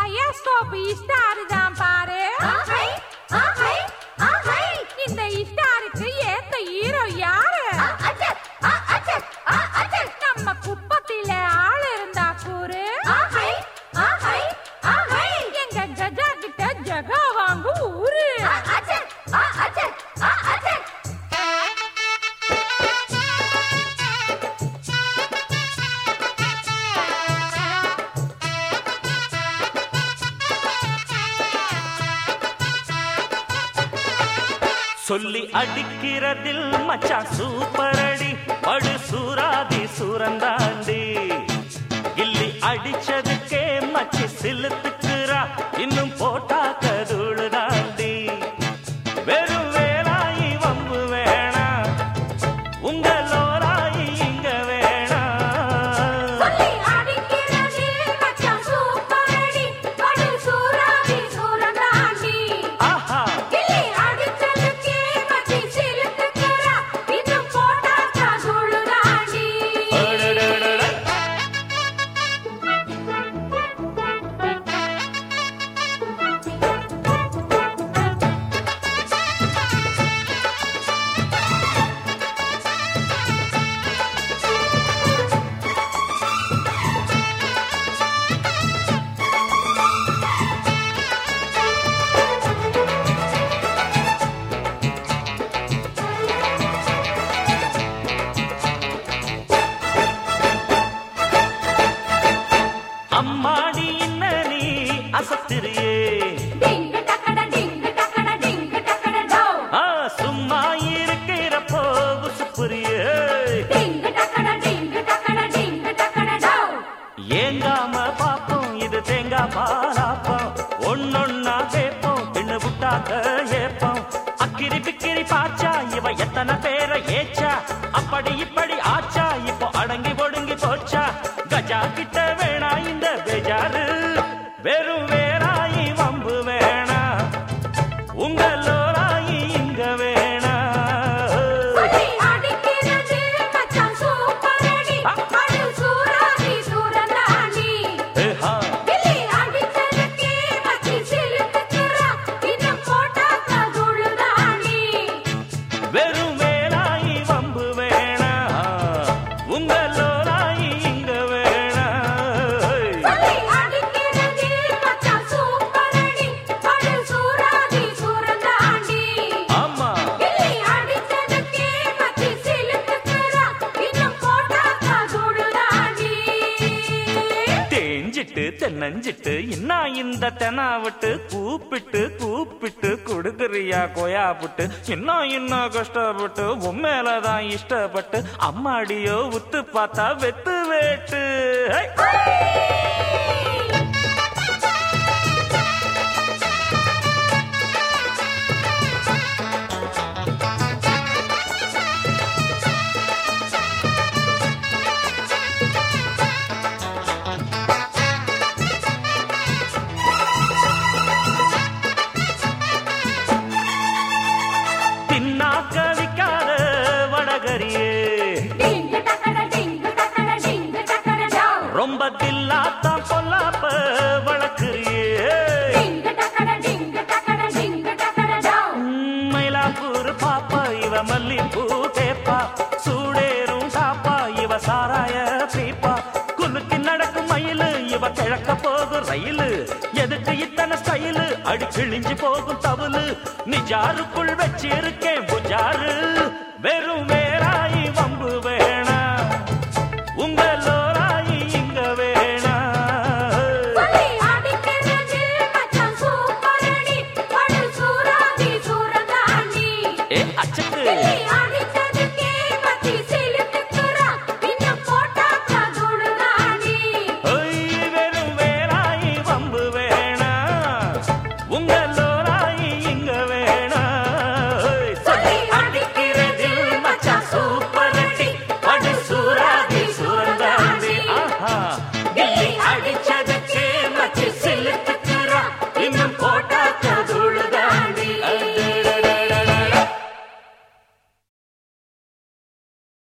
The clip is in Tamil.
பயாஸ்கோப் இஸ்டாரு தான் பாரு இந்த இஸ்டாருக்கு ஏத்த ஹீரோ யாரு நம்ம குப்பத்தில ஆள் இருந்தா கூறு எங்க கஜா கிட்ட ஜகா வாங்கு ஊரு சொல்லி அடிக்கிறதில் மச்சான் சூப்பரடி படு சூராதி சூரந்தாண்டி கில்லி அடிச்சதுக்கே மச்சி சிலுத்துக்குறா இன்னும் போட்டா கதுழு தாண்டி வெறும் வேலாயி வம்பு வேணா உங்களோராயி இங்க வேணா ஆஹா அடடடட. அம்மாடி என்ன நீ அசத்திரியே ஆ, சும்மா இருக்கிறப்போ புரியே ஏங்காம பாப்போம் இது தேங்காய் பாலாப்போம் ஒன்னொன்னா கேப்போம் பின்னு விட்டாக்க ஏப்போம் அக்கிரி பிக்கிரி பாச்சா இவ எத்தனை பேரை ஏச்சா அப்படி இப்படி ஆச்சா இப்போ அடங்கி ஒடுங்கி போச்சா கஜா கிட்ட வேணா இந்த பெஜாரு வெறும் வேறாயி வம்பு வேணா உங்களோராயி இங்க வேணா ஏஹா. வெறும் வேலாயி வம்பு வேணா உங்களோராயி இங்க வேணா ஆமா தேஞ்சிட்டு தென்னஞ்சிட்டு இன்னா இந்த தெனாவிட்டு கூப்பிட்டு கூப்பிட்டு கொடுக்குறியா கொயா புட்டு இன்னும் இன்னும் கஷ்டப்பட்டு உன் மேலதான் இஷ்டப்பட்டு அம்மாடியோ உத்து பார்த்தா வெத்து வேட்டு ஹை! தின்னாக்க விக்காத வடகரியே ரொம்ப தில்லாத்தான் பொல்லாப்ப வளர்க்குறியே மயிலாப்பூர் பாப்பா இவ மல்லிப்பூ தேப்பா சூடேறும் சாப்பா இவ சாராய பீப்பா குலுக்கி நடக்கும் மயிலு இவ கிழக்க போகும் ரயிலு எதுக்கு இத்தனை ஸ்டைலு அடி கிழிஞ்சு போகும் தவுலு நிஜாருக்குள் வச்சிருக்கேன் புஜாரு வெறும் வேறாயி